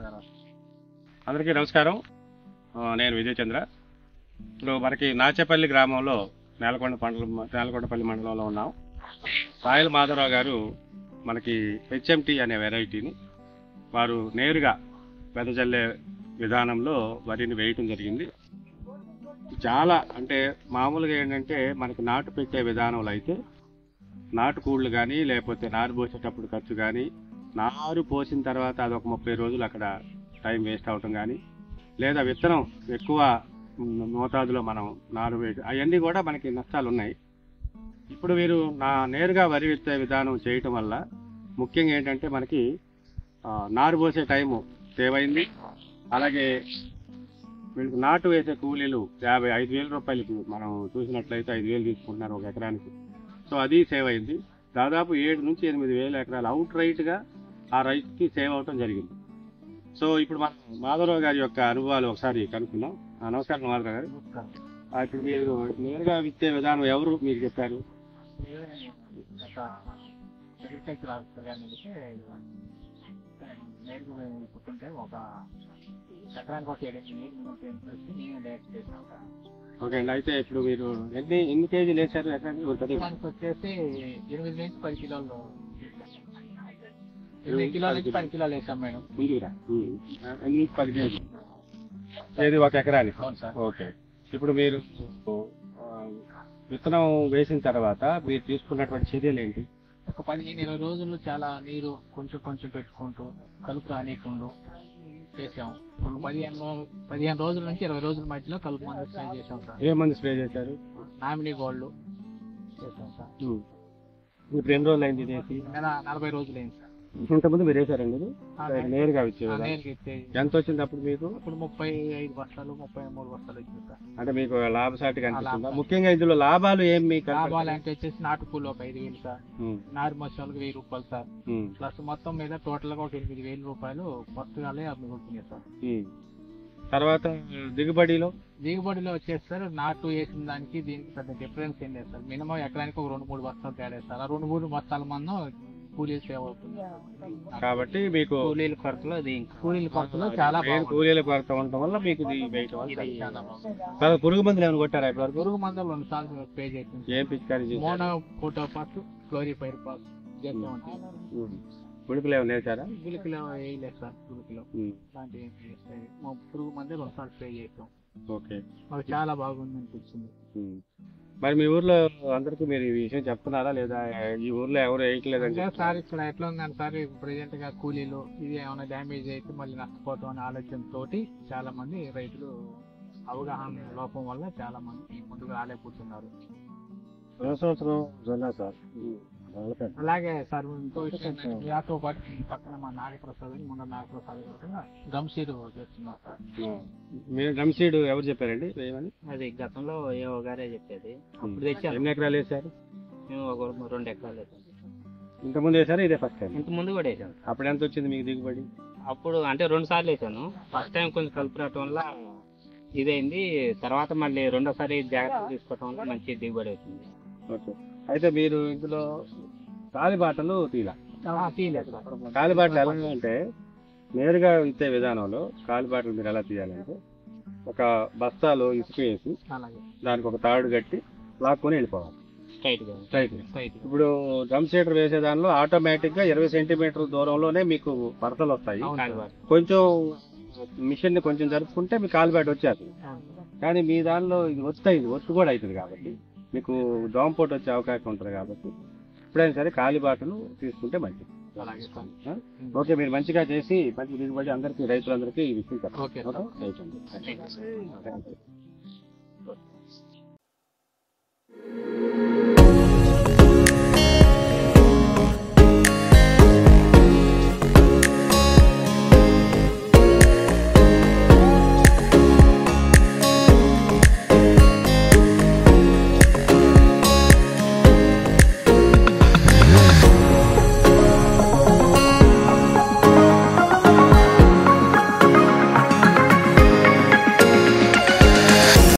మాధవరావు అందరికీ నమస్కారం ఆ, నేను విజయ్ చంద్ర ఇప్పుడు మనకి నాచేపల్లి గ్రామంలో నేలకొండ మండలం నేలకొండపల్లి మండలంలో ఉన్నాం సాయిల్ మాధవరావు గారు మనకి హెచ్ఎంటి అనే వెరైటీని వారు నేరుగా వెదజల్లే విధానంలో వరిని వేయటం జరిగింది చాలా అంటే మామూలుగా ఏంటంటే మనకి నాటు పెట్టే విధానంలో అయితే నాటు కూళ్ళు కానీ లేకపోతే నారు పోసేటప్పుడు ఖర్చు కానీ నారు పోసిన తర్వాత అదొక ముప్పై రోజులు అక్కడ టైం వేస్ట్ అవటం కానీ లేదా విత్తనం ఎక్కువ మ్, మోతాదులో మనం నారు వేయ అవన్నీ కూడా మనకి నష్టాలు ఉన్నాయి ఇప్పుడు మీరు నా నేరుగా వరి విత్తే విధానం చేయటం వల్ల ముఖ్యంగా ఏంటంటే మనకి ఆ, నారు పోసే టైము సేవ్ అయింది అలాగే వీళ్ళకి నాటు వేసే కూలీలు యాభై ఐదు వేల రూపాయలు ఇప్పుడు మనం చూసినట్లయితే ఐదు వేలు తీసుకుంటున్నారు ఒక ఎకరానికి సో అది సేవ్ అయింది దాదాపు ఏడు నుంచి ఎనిమిది వేల ఎకరాలు అవుట్ రైట్గా ఆ రైతుకి సేవ్ అవటం జరిగింది సో ఇప్పుడు మనం మాధవరావు గారి యొక్క అనుభవాలు ఒకసారి కనుక్కుందాం ఆ, నమస్కారం మాధవరావు గారు ఆ, ఇప్పుడు మీరు నేరుగా విత్తే విధానం ఎవరు మీకు చెప్పారు అగ్రికల్చర్ ఆఫీసర్ గారి నుంచి నేర్పు పుట్టుంటే ఒక ఎకరానికి ఒక ఏడు నీళ్ళు వచ్చి నేను డైరెక్ట్ చేసాం సార్ ఓకే అండి అయితే ఇప్పుడు మీరు ఎన్ని ఎన్ని కేజీలు వేశారు ఎకరానికి ఉంటుంది ఎకరానికి వచ్చేసి ఎనిమిది నుంచి పది కిలోలు ఎనిమిది కిలోల నుంచి పది కిలోలు వేసాం మేడం ముందురా ఎన్ని నుంచి పది కేజీలు ఏది ఒక ఎకరానికి అవును సార్ ఓకే ఇప్పుడు మీరు ఆ, విత్తనం వేసిన తర్వాత మీరు తీసుకున్నటువంటి చర్యలు ఏంటి ఒక పదిహేను ఇరవై రోజులు చాలా నీరు కొంచెం కొంచెం పెట్టుకుంటూ కలుపు రానికుండా చేసాం ఒక పదిహేను రో- పదిహేను రోజుల నుంచి ఇరవై రోజుల మధ్యలో కలుపు మందు స్ప్రే చేసాం సార్ ఏ మంది స్ప్రే చేశారు నామినీ గోల్డ్ చేసాం సార్ ఇప్పుడు ఎన్ని రోజులు అయింది ఇది వేసి నెల నలభై రోజులు అయింది సార్ ఇంతకుముందు మీరు వేశారండి ఇది ఆ, నేరుగా ఇచ్చే ఆ, విధానం. నేరుగా ఇచ్చే ఎంత వచ్చింది అప్పుడు మీకు ఇప్పుడు ముప్పై ఐదు బస్తాలు ముప్పై మూడు బస్తాలు వచ్చింది సార్ అంటే మీకు లాభసాటిగా అనిపిస్తుందా లాభసాటి. ముఖ్యంగా ఇందులో లాభాలు ఏం మీకు లాభాలు అంటే వచ్చేసి నాటు పూలు ఒక ఐదు వేలు సార్ ఉమ్, నారు మసాలకు వెయ్యి రూపాయలు సార్ ఉమ్, ప్లస్ మొత్తం మీద టోటల్ గా ఒక ఎనిమిది వేల రూపాయలు పుస్తకాలే మిగులుతున్నాయి సార్ ఉమ్. తర్వాత దిగుబడిలో దిగుబడిలో వచ్చేసి సార్ నాటు వేసిన దానికి దీనికి పెద్ద డిఫరెన్స్ ఏం లేదు సార్ మినిమం ఎకరానికి ఒక రెండు మూడు బస్తాలు తేడా సార్ ఆ రెండు మూడు బస్తాల మందం కూలీలు సేవ్ అవుతుంది కాబట్టి మీకు కూలీల కొరతలో కూలీల కొరతలో చాలా మెయిన్ బాగుంది. కూలీల కొరత ఉండటం వల్ల మీకు ఇది వేయటం వల్ల ఇది చాలా బాగుంది. తర్వాత పురుగు మందులు ఏమైనా కొట్టారా ఇప్పటివరకు పురుగు మందులు రెండు సార్లు స్ప్రే చేసింది ఏం పిచికారీ చేశారు monocrotophos chlorpyrifos చేస్తూ ఉంటాయి ఉమ్. ఉడుపులు ఏమైనా వేశారా గులికలో వేయలేదు సార్ గులికలో ఉమ్, అలాంటి ఏం వేయలేదు. మా పురుగు మందు రెండు సార్లు స్ప్రే చేసాం ఓకే మాకు చాలా బాగుంది అనిపించింది ఉమ్. మరి మీ ఊర్లో అందరికీ మీరు ఈ విషయం చెప్తున్నారా లేదా ఈ ఊర్లో ఎవరు వేయట్లేదని అంటే చెప్తున్నారా? సార్ ఇక్కడ ఎట్లా ఉందని సార్ ప్రెసెంట్ గా కూలీలు ఇది ఏమైనా డ్యామేజ్ అయితే మళ్ళీ నష్టపోతాం అనే ఆలోచన తోటి చాలా మంది రైతులు అవగాహన లోపం వల్ల చాలా మంది ముందుకు రాలేకపోతున్నారు పోయిన సంవత్సరం జొన్న సార్ అలాగే సార్ ఇంకో విషయం ఏంటంటే, నాతో పాటు పక్కన మా నాగప్రసాద్ అని మొన్న నాగప్రసాద్ కూడా గమ్ సీడ్ చేస్తున్నారు సార్ మీరు డ్రమ్ సీడ్ ఎవరు చెప్పారండి వేయమని అది గతంలో ఏవో గారే చెప్పేది అప్పుడు తెచ్చాను ఎన్ని ఎకరాలు వేశారు మేము ఒక రెండు ఎకరాలు వేసాం ఇంతకుముందు వేశారు ఇదే ఫస్ట్ టైం ఇంత ముందు కూడా వేసాను అప్పుడు ఎంత వచ్చింది మీకు దిగుబడి అప్పుడు అంటే రెండు సార్లు వేసాను ఫస్ట్ టైం కొంచెం కలుపు రావటం వల్ల ఇదైంది తర్వాత మళ్ళీ రెండోసారి జాగ్రత్త తీసుకోవటం వల్ల మంచి దిగుబడి వచ్చింది ఓకే అయితే మీరు ఇందులో కాలిబాటలు తీలా ఆ, తీయలేదు సార్ కాలిబాటలు ఎలా అంటే నేరుగా ఇచ్చే విధానంలో కాలిబాటలు మీరు ఎలా తీయాలంటే ఒక బస్తాలో ఇసుక వేసి అలాగే దానికి ఒక తాడు కట్టి లాక్కొని వెళ్ళిపోవాలి స్ట్రైట్ గా స్ట్రైట్ రైట్ ఇప్పుడు డ్రమ్ సీటర్ వేసే దానిలో ఆటోమేటిక్ గా ఇరవై సెంటీమీటర్ దూరంలోనే మీకు పరసలు వస్తాయి అవును సార్. కాలిబాట. కొంచెం మిషన్ ని కొంచెం జరుపుకుంటే మీకు కాలిబాట వచ్చేస్తుంది అవును. కానీ మీ దానిలో ఇది వస్తాయి ఒత్తు కూడా అవుతుంది కాబట్టి మీకు దోమపోటు వచ్చే అవకాశం ఉంటుంది కాబట్టి ఎప్పుడైనా సరే కాలిబాటలు తీసుకుంటే మంచిది అలాగే సార్ ఆ? ఓకే మీరు మంచిగా చేసి మంచి దిగుబడి అందరికీ రైతులందరికీ ఈ విషయం చెప్పండి ఓకే సార్. ఓకే? రైట్ అండి. థాంక్యూ. థాంక్యూ.